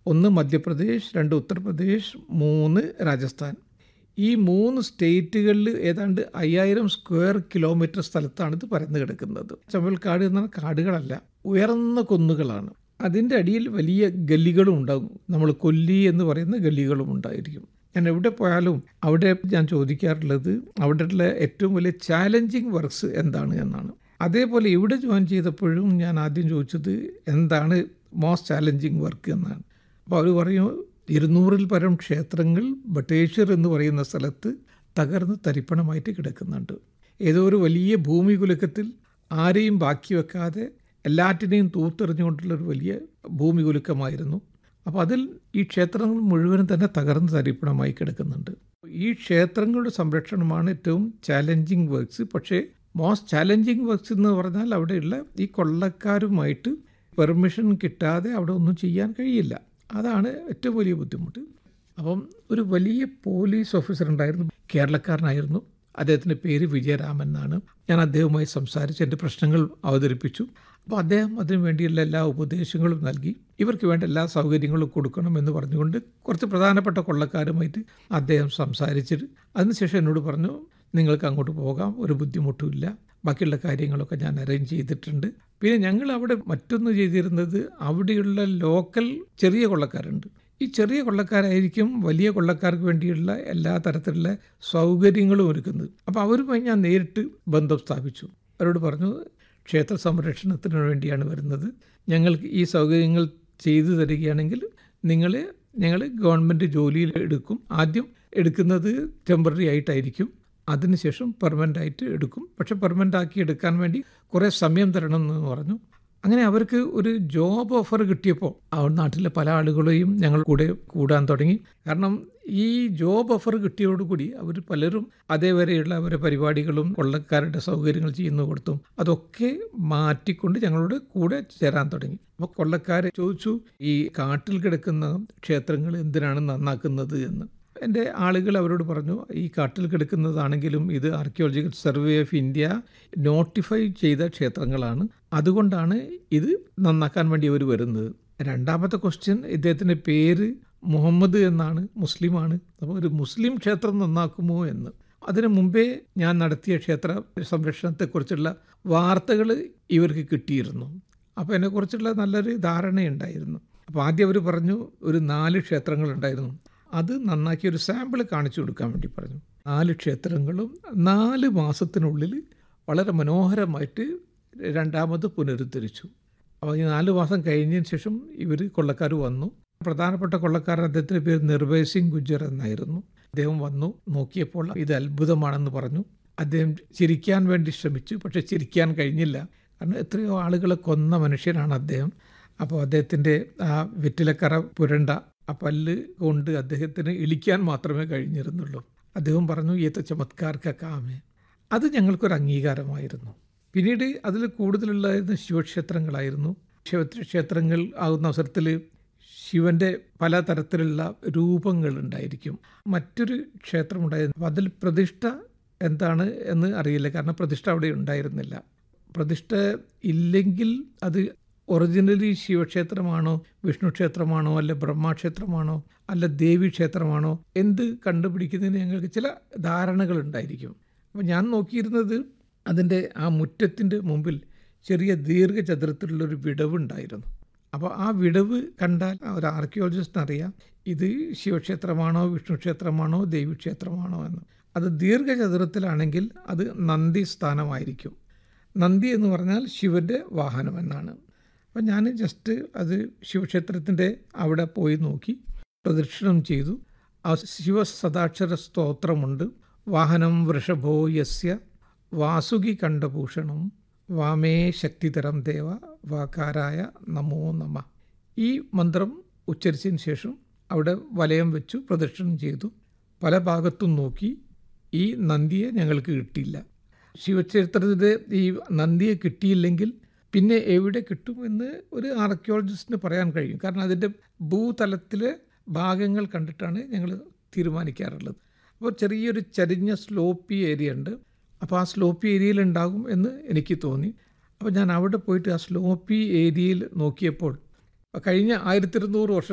ഒന്ന് മധ്യപ്രദേശ് രണ്ട് ഉത്തർപ്രദേശ് മൂന്ന് രാജസ്ഥാൻ ഈ മൂന്ന് സ്റ്റേറ്റുകളിൽ ഏതാണ്ട് അയ്യായിരം സ്ക്വയർ കിലോമീറ്റർ സ്ഥലത്താണ് ഇത് പരന്നു കിടക്കുന്നത് ചമ്പൽക്കാട് എന്ന കാടുകളല്ല ഉയർന്ന കുന്നുകളാണ് അതിൻ്റെ അടിയിൽ വലിയ ഗല്ലികളും ഉണ്ടാകും നമ്മൾ കൊല്ലി എന്ന് പറയുന്ന ഗല്ലികളും ഉണ്ടായിരിക്കും ഞാൻ എവിടെ പോയാലും അവിടെ ഞാൻ ചോദിക്കാറുള്ളത് അവിടെയുള്ള ഏറ്റവും വലിയ ചാലഞ്ചിങ് വർക്ക്സ് എന്താണ് എന്നാണ് അതേപോലെ ഇവിടെ ജോയിൻ ചെയ്തപ്പോഴും ഞാൻ ആദ്യം ചോദിച്ചത് എന്താണ് മോസ്റ്റ് ചാലഞ്ചിങ് വർക്ക് എന്നാണ് അപ്പോൾ അവർ പറയും ഇരുന്നൂറിൽ പരം ക്ഷേത്രങ്ങൾ ബട്ടേശ്വർ എന്ന് പറയുന്ന സ്ഥലത്ത് തകർന്ന് തരിപ്പണമായിട്ട് കിടക്കുന്നുണ്ട് ഏതോ ഒരു വലിയ ഭൂമി കുലുക്കത്തിൽ ആരെയും ബാക്കി വെക്കാതെ എല്ലാറ്റിനെയും തൂത്തെറിഞ്ഞുകൊണ്ടുള്ള ഒരു വലിയ ഭൂമി കുലുക്കമായിരുന്നു അപ്പോൾ അതിൽ ഈ ക്ഷേത്രങ്ങൾ മുഴുവനും തന്നെ തകർന്ന് തരിപ്പണമായി കിടക്കുന്നുണ്ട് ഈ ക്ഷേത്രങ്ങളുടെ സംരക്ഷണമാണ് ഏറ്റവും ചാലഞ്ചിങ് വർക്ക്സ് പക്ഷേ മോസ്റ്റ് ചാലഞ്ചിങ് വർക്ക്സ് എന്ന് പറഞ്ഞാൽ അവിടെയുള്ള ഈ കൊള്ളക്കാരുമായിട്ട് പെർമിഷൻ കിട്ടാതെ അവിടെ ഒന്നും ചെയ്യാൻ കഴിയില്ല അതാണ് ഏറ്റവും വലിയ ബുദ്ധിമുട്ട് അപ്പം ഒരു വലിയ പോലീസ് ഓഫീസർ ഉണ്ടായിരുന്നു കേരളക്കാരനായിരുന്നു അദ്ദേഹത്തിൻ്റെ പേര് വിജയരാമൻ എന്നാണ് ഞാൻ അദ്ദേഹവുമായി സംസാരിച്ച് എൻ്റെ പ്രശ്നങ്ങൾ അവതരിപ്പിച്ചു അപ്പോൾ അദ്ദേഹം അതിനു വേണ്ടിയുള്ള എല്ലാ ഉപദേശങ്ങളും നൽകി ഇവർക്ക് വേണ്ട എല്ലാ സൗകര്യങ്ങളും കൊടുക്കണമെന്ന് പറഞ്ഞുകൊണ്ട് കുറച്ച് പ്രധാനപ്പെട്ട കൊള്ളക്കാരുമായിട്ട് അദ്ദേഹം സംസാരിച്ചിട്ട് അതിനുശേഷം എന്നോട് പറഞ്ഞു നിങ്ങൾക്ക് അങ്ങോട്ട് പോകാം ഒരു ബുദ്ധിമുട്ടുമില്ല ബാക്കിയുള്ള കാര്യങ്ങളൊക്കെ ഞാൻ അറേഞ്ച് ചെയ്തിട്ടുണ്ട് പിന്നെ ഞങ്ങൾ അവിടെ മറ്റൊന്ന് ചെയ്തിരുന്നത് അവിടെയുള്ള ലോക്കൽ ചെറിയ കൊള്ളക്കാരുണ്ട് ഈ ചെറിയ കൊള്ളക്കാരായിരിക്കും വലിയ കൊള്ളക്കാർക്ക് വേണ്ടിയുള്ള എല്ലാ തരത്തിലുള്ള സൗകര്യങ്ങളും ഒരുക്കുന്നത് അപ്പോൾ അവരുമായി ഞാൻ നേരിട്ട് ബന്ധം സ്ഥാപിച്ചു അവരോട് പറഞ്ഞു ക്ഷേത്ര സംരക്ഷണത്തിന് വേണ്ടിയാണ് വരുന്നത് ഞങ്ങൾക്ക് ഈ സൗകര്യങ്ങൾ ചെയ്തു തരികയാണെങ്കിൽ നിങ്ങളെ ഞങ്ങൾ ഗവൺമെൻറ് ജോലിയിൽ എടുക്കും ആദ്യം എടുക്കുന്നത് ടെമ്പററി ആയിട്ടായിരിക്കും അതിനുശേഷം പെർമനൻ്റ് ആയിട്ട് എടുക്കും പക്ഷെ പെർമനൻ്റ് ആക്കി എടുക്കാൻ വേണ്ടി കുറേ സമയം തരണം എന്ന് പറഞ്ഞു അങ്ങനെ അവർക്ക് ഒരു ജോബ് ഓഫർ കിട്ടിയപ്പോൾ ആ നാട്ടിലെ പല ആളുകളെയും ഞങ്ങൾ കൂടെ കൂടാൻ തുടങ്ങി കാരണം ഈ ജോബ് ഓഫർ കിട്ടിയോടുകൂടി അവർ പലരും അതേവരെയുള്ള അവരുടെ പരിപാടികളും കൊള്ളക്കാരുടെ സൗകര്യങ്ങൾ ചെയ്യുന്നു കൊടുത്തും അതൊക്കെ മാറ്റിക്കൊണ്ട് ഞങ്ങളോട് കൂടെ ചേരാൻ തുടങ്ങി അപ്പോൾ കൊള്ളക്കാരെ ചോദിച്ചു ഈ കാട്ടിൽ കിടക്കുന്ന ക്ഷേത്രങ്ങൾ എന്തിനാണ് നന്നാക്കുന്നത് എന്ന് എൻ്റെ ആളുകൾ അവരോട് പറഞ്ഞു ഈ കാട്ടിൽ കിടക്കുന്നതാണെങ്കിലും ഇത് archaeological survey of India notify ചെയ്ത ക്ഷേത്രങ്ങളാണ് അതുകൊണ്ടാണ് ഇത് നന്നാക്കാൻ വേണ്ടി അവർ വരുന്നത് രണ്ടാമത്തെ ക്വസ്റ്റ്യൻ ഇദ്ദേഹത്തിൻ്റെ പേര് മുഹമ്മദ് എന്നാണ് മുസ്ലിമാണ് അപ്പോൾ ഒരു മുസ്ലിം ക്ഷേത്രം നന്നാക്കുമോ എന്ന് അതിനു മുമ്പേ ഞാൻ നടത്തിയ ക്ഷേത്ര സംരക്ഷണത്തെക്കുറിച്ചുള്ള വാർത്തകൾ ഇവർക്ക് കിട്ടിയിരുന്നു അപ്പോൾ എന്നെക്കുറിച്ചുള്ള നല്ലൊരു ധാരണയുണ്ടായിരുന്നു അപ്പോൾ ആദ്യം അവർ പറഞ്ഞു ഒരു നാല് ക്ഷേത്രങ്ങളുണ്ടായിരുന്നു അത് നന്നാക്കി ഒരു സാമ്പിൾ കാണിച്ചു കൊടുക്കാൻ വേണ്ടി പറഞ്ഞു നാല് ക്ഷേത്രങ്ങളും നാല് മാസത്തിനുള്ളിൽ വളരെ മനോഹരമായിട്ട് രണ്ടാമത് പുനരുദ്ധരിച്ചു അപ്പോൾ ഈ നാല് മാസം കഴിഞ്ഞതിന് ശേഷം ഇവർ കൊള്ളക്കാർ വന്നു പ്രധാനപ്പെട്ട കൊള്ളക്കാരൻ അദ്ദേഹത്തിൻ്റെ പേര് നിർഭയ് സിംഗ് ഗുജ്ജർ എന്നായിരുന്നു അദ്ദേഹം വന്നു നോക്കിയപ്പോൾ ഇത് അത്ഭുതമാണെന്ന് പറഞ്ഞു അദ്ദേഹം ചിരിക്കാൻ വേണ്ടി ശ്രമിച്ചു പക്ഷെ ചിരിക്കാൻ കഴിഞ്ഞില്ല കാരണം എത്രയോ ആളുകളെ കൊന്ന മനുഷ്യനാണ് അദ്ദേഹം അപ്പോൾ അദ്ദേഹത്തിൻ്റെ ആ വെറ്റിലക്കറ പുരണ്ട ആ പല്ല് കൊണ്ട് അദ്ദേഹത്തിന് ഇളിക്കാൻ മാത്രമേ കഴിഞ്ഞിരുന്നുള്ളൂ അദ്ദേഹം പറഞ്ഞു ഏത്ത ചമത്കാർക്ക കാമേ അത് ഞങ്ങൾക്കൊരു അംഗീകാരമായിരുന്നു പിന്നീട് അതിൽ കൂടുതലുള്ളതായിരുന്നു ശിവക്ഷേത്രങ്ങളായിരുന്നു ശിവക്ഷേത്രങ്ങൾ ആകുന്ന അവസരത്തിൽ ശിവൻ്റെ പല തരത്തിലുള്ള രൂപങ്ങൾ ഉണ്ടായിരിക്കും മറ്റൊരു ക്ഷേത്രം ഉണ്ടായിരുന്നു അപ്പോൾ അതിൽ പ്രതിഷ്ഠ എന്താണ് എന്ന് അറിയില്ല കാരണം പ്രതിഷ്ഠ അവിടെ ഉണ്ടായിരുന്നില്ല പ്രതിഷ്ഠ ഇല്ലെങ്കിൽ അത് ഒറിജിനലി ശിവക്ഷേത്രമാണോ വിഷ്ണു ക്ഷേത്രമാണോ അല്ല ബ്രഹ്മക്ഷേത്രമാണോ അല്ല ദേവി ക്ഷേത്രമാണോ എന്ത് കണ്ടുപിടിക്കുന്നതിന് ഞങ്ങൾക്ക് ചില ധാരണകൾ ഉണ്ടായിരിക്കും അപ്പോൾ ഞാൻ നോക്കിയിരുന്നത് അതിൻ്റെ ആ മുറ്റത്തിൻ്റെ മുമ്പിൽ ചെറിയ ദീർഘചതുരത്തിലുള്ളൊരു വിടവുണ്ടായിരുന്നു അപ്പോൾ ആ വിടവ് കണ്ടാൽ ഒരു ആർക്കിയോളജിസ്റ്റിന് അറിയാം ഇത് ശിവക്ഷേത്രമാണോ വിഷ്ണു ക്ഷേത്രമാണോ ദേവി ക്ഷേത്രമാണോ എന്ന് അത് ദീർഘചതുരത്തിലാണെങ്കിൽ അത് നന്ദി സ്ഥാനമായിരിക്കും നന്ദി എന്ന് പറഞ്ഞാൽ ശിവൻ്റെ വാഹനം എന്നാണ് അപ്പം ഞാൻ ജസ്റ്റ് അത് ശിവക്ഷേത്രത്തിൻ്റെ അവിടെ പോയി നോക്കി പ്രദക്ഷിണം ചെയ്തു ആ ശിവ സദാക്ഷര സ്തോത്രമുണ്ട് വാഹനം വൃഷഭോ യസ്യ വാസുകി കണ്ഠഭൂഷണം വാമേ ശക്തിതരം ദേവ വാകാരായ നമോ നമ ഈ മന്ത്രം ഉച്ചരിച്ചതിന് ശേഷം അവിടെ വലയം വെച്ചു പ്രദക്ഷിണം ചെയ്തു പല ഭാഗത്തും നോക്കി ഈ നന്ദിയെ ഞങ്ങൾക്ക് കിട്ടിയില്ല ശിവക്ഷേത്രത്തിൻ്റെ ഈ നന്ദിയെ കിട്ടിയില്ലെങ്കിൽ പിന്നെ എവിടെ കിട്ടുമെന്ന് ഒരു ആർക്കിയോളജിസ്റ്റിന് പറയാൻ കഴിയും കാരണം അതിൻ്റെ ഭൂതലത്തിലെ ഭാഗങ്ങൾ കണ്ടിട്ടാണ് ഞങ്ങൾ തീരുമാനിക്കാറുള്ളത് അപ്പോൾ ചെറിയൊരു ചരിഞ്ഞ സ്ലോപ്പി ഏരിയ ഉണ്ട് അപ്പോൾ ആ സ്ലോപ്പി ഏരിയയിൽ ഉണ്ടാകും എന്ന് എനിക്ക് തോന്നി അപ്പോൾ ഞാൻ അവിടെ പോയിട്ട് ആ സ്ലോപ്പി ഏരിയയിൽ നോക്കിയപ്പോൾ കഴിഞ്ഞ ആയിരത്തി ഇരുന്നൂറ് വർഷം